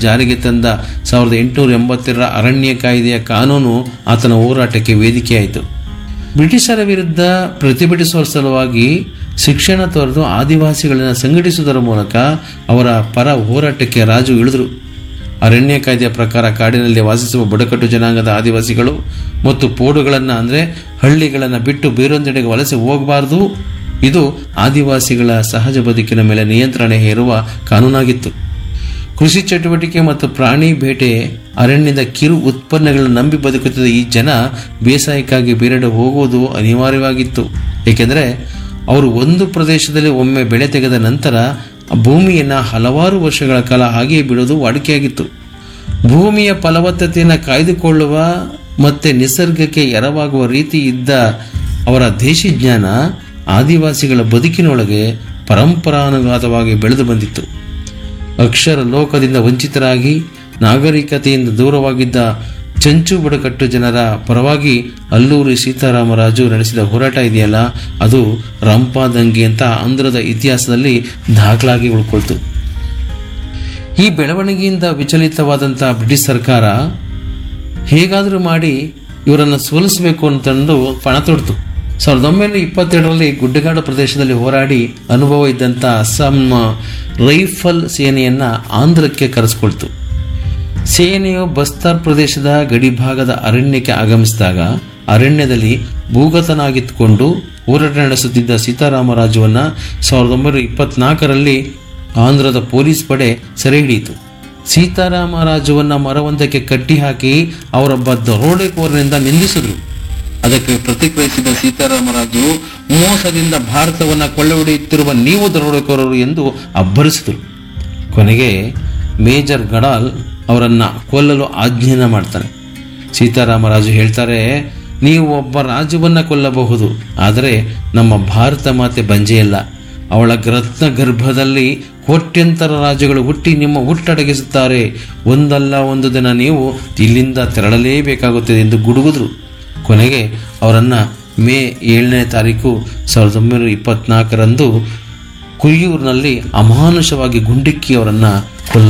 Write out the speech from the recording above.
ಜಾರಿಗೆ ತಂದ ಸಾವಿರದ ಎಂಟುನೂರ ಎಂಬತ್ತೆರಡರ ಅರಣ್ಯ ಕಾಯ್ದೆಯ ಕಾನೂನು ಆತನ ಹೋರಾಟಕ್ಕೆ ವೇದಿಕೆಯಾಯಿತು ಬ್ರಿಟಿಷರ ವಿರುದ್ಧ ಪ್ರತಿಭಟಿಸುವ ಸಲುವಾಗಿ ಶಿಕ್ಷಣ ತೊರೆದು ಆದಿವಾಸಿಗಳನ್ನು ಸಂಘಟಿಸುವುದರ ಮೂಲಕ ಅವರ ಪರ ಹೋರಾಟಕ್ಕೆ ರಾಜು ಇಳಿದರು ಅರಣ್ಯ ಕಾಯ್ದೆಯ ಪ್ರಕಾರ ಕಾಡಿನಲ್ಲಿ ವಾಸಿಸುವ ಬುಡಕಟ್ಟು ಜನಾಂಗದ ಆದಿವಾಸಿಗಳು ಮತ್ತು ಪೋಡುಗಳನ್ನು ಅಂದರೆ ಹಳ್ಳಿಗಳನ್ನು ಬಿಟ್ಟು ಬೇರೊಂದೆಡೆಗೆ ವಲಸೆ ಹೋಗಬಾರದು ಇದು ಆದಿವಾಸಿಗಳ ಸಹಜ ಬದುಕಿನ ಮೇಲೆ ನಿಯಂತ್ರಣ ಹೇರುವ ಕಾನೂನಾಗಿತ್ತು ಕೃಷಿ ಚಟುವಟಿಕೆ ಮತ್ತು ಪ್ರಾಣಿ ಬೇಟೆ ಅರಣ್ಯದ ಕಿರು ಉತ್ಪನ್ನಗಳನ್ನು ನಂಬಿ ಬದುಕುತ್ತಿದ್ದ ಈ ಜನ ಬೇಸಾಯಕ್ಕಾಗಿ ಬೇರೆಡೆ ಹೋಗುವುದು ಅನಿವಾರ್ಯವಾಗಿತ್ತು ಏಕೆಂದರೆ ಅವರು ಒಂದು ಪ್ರದೇಶದಲ್ಲಿ ಒಮ್ಮೆ ಬೆಳೆ ತೆಗೆದ ನಂತರ ಭೂಮಿಯನ್ನು ಹಲವಾರು ವರ್ಷಗಳ ಕಾಲ ಹಾಗೆಯೇ ಬಿಡೋದು ವಾಡಿಕೆಯಾಗಿತ್ತು ಭೂಮಿಯ ಫಲವತ್ತತೆಯನ್ನು ಕಾಯ್ದುಕೊಳ್ಳುವ ಮತ್ತೆ ನಿಸರ್ಗಕ್ಕೆ ಎರವಾಗುವ ರೀತಿ ಇದ್ದ ಅವರ ದೇಶಿ ಜ್ಞಾನ ಆದಿವಾಸಿಗಳ ಬದುಕಿನೊಳಗೆ ಪರಂಪರಾನುಗತವಾಗಿ ಬೆಳೆದು ಬಂದಿತ್ತು ಅಕ್ಷರ ಲೋಕದಿಂದ ವಂಚಿತರಾಗಿ ನಾಗರಿಕತೆಯಿಂದ ದೂರವಾಗಿದ್ದ ಚಂಚು ಬುಡಕಟ್ಟು ಜನರ ಪರವಾಗಿ ಅಲ್ಲೂರಿ ಸೀತಾರಾಮರಾಜು ನಡೆಸಿದ ಹೋರಾಟ ಇದೆಯಲ್ಲ ಅದು ರಂಪಾದಂಗೆ ಅಂತ ಆಂಧ್ರದ ಇತಿಹಾಸದಲ್ಲಿ ದಾಖಲಾಗಿ ಉಳ್ಕೊಳ್ತು ಈ ಬೆಳವಣಿಗೆಯಿಂದ ವಿಚಲಿತವಾದಂಥ ಬ್ರಿಟಿಷ್ ಸರ್ಕಾರ ಹೇಗಾದರೂ ಮಾಡಿ ಇವರನ್ನು ಸೋಲಿಸಬೇಕು ಅಂತಂದು ಪಣ ತೊಡ್ತು ಸಾವಿರದ ಒಂಬೈನೂರ ಇಪ್ಪತ್ತೆರಡರಲ್ಲಿ ಗುಡ್ಡಗಾಡು ಪ್ರದೇಶದಲ್ಲಿ ಹೋರಾಡಿ ಅನುಭವ ಇದ್ದಂಥ ಅಸ್ಸಾಂ ರೈಫಲ್ ಸೇನೆಯನ್ನು ಆಂಧ್ರಕ್ಕೆ ಕರೆಸ್ಕೊಳ್ತು ಸೇನೆಯು ಬಸ್ತಾರ್ ಪ್ರದೇಶದ ಗಡಿಭಾಗದ ಅರಣ್ಯಕ್ಕೆ ಆಗಮಿಸಿದಾಗ ಅರಣ್ಯದಲ್ಲಿ ಭೂಗತನಾಗಿದ್ದುಕೊಂಡು ಹೋರಾಟ ನಡೆಸುತ್ತಿದ್ದ ಸೀತಾರಾಮರಾಜುವನ್ನ ಸಾವಿರದ ಒಂಬೈನೂರ ಇಪ್ಪತ್ನಾಲ್ಕರಲ್ಲಿ ಆಂಧ್ರದ ಪೊಲೀಸ್ ಪಡೆ ಸೆರೆ ಹಿಡಿಯಿತು ಸೀತಾರಾಮರಾಜುವನ್ನ ಮರವೊಂದಕ್ಕೆ ಕಟ್ಟಿ ಹಾಕಿ ಅವರೊಬ್ಬ ದರೋಡೆಕೋರನಿಂದ ನಿಂದಿಸಿದ್ರು ಅದಕ್ಕೆ ಪ್ರತಿಕ್ರಿಯಿಸಿದ ಸೀತಾರಾಮರಾಜು ಮೋಸದಿಂದ ಭಾರತವನ್ನ ಕೊಳ್ಳೆ ಹೊಡೆಯುತ್ತಿರುವ ನೀವು ದರೋಡೆಕೋರರು ಎಂದು ಅಬ್ಬರಿಸಿದರು ಕೊನೆಗೆ ಮೇಜರ್ ಗಡಾಲ್ ಅವರನ್ನ ಕೊಲ್ಲಲು ಆಜ್ಞೆಯನ್ನ ಮಾಡ್ತಾನೆ ಸೀತಾರಾಮರಾಜು ಹೇಳ್ತಾರೆ ನೀವು ಒಬ್ಬ ರಾಜವನ್ನ ಕೊಲ್ಲಬಹುದು ಆದರೆ ನಮ್ಮ ಭಾರತ ಮಾತೆ ಬಂಜೆಯಲ್ಲ ಅವಳ ರತ್ನ ಗರ್ಭದಲ್ಲಿ ಕೋಟ್ಯಂತರ ರಾಜುಗಳು ಹುಟ್ಟಿ ನಿಮ್ಮ ಹುಟ್ಟಡಗಿಸುತ್ತಾರೆ ಒಂದಲ್ಲ ಒಂದು ದಿನ ನೀವು ಇಲ್ಲಿಂದ ತೆರಳಲೇಬೇಕಾಗುತ್ತದೆ ಎಂದು ಗುಡುಗುದ್ರು ಕೊನೆಗೆ ಅವರನ್ನು ಮೇ ಏಳನೇ ತಾರೀಕು ಸಾವಿರದ ಒಂಬೈನೂರ ಇಪ್ಪತ್ನಾಲ್ಕರಂದು ಕುಯ್ಯೂರಿನಲ್ಲಿ ಅಮಾನುಷವಾಗಿ ಗುಂಡಿಕ್ಕಿ ಅವರನ್ನು ಕೊಲ್ಲ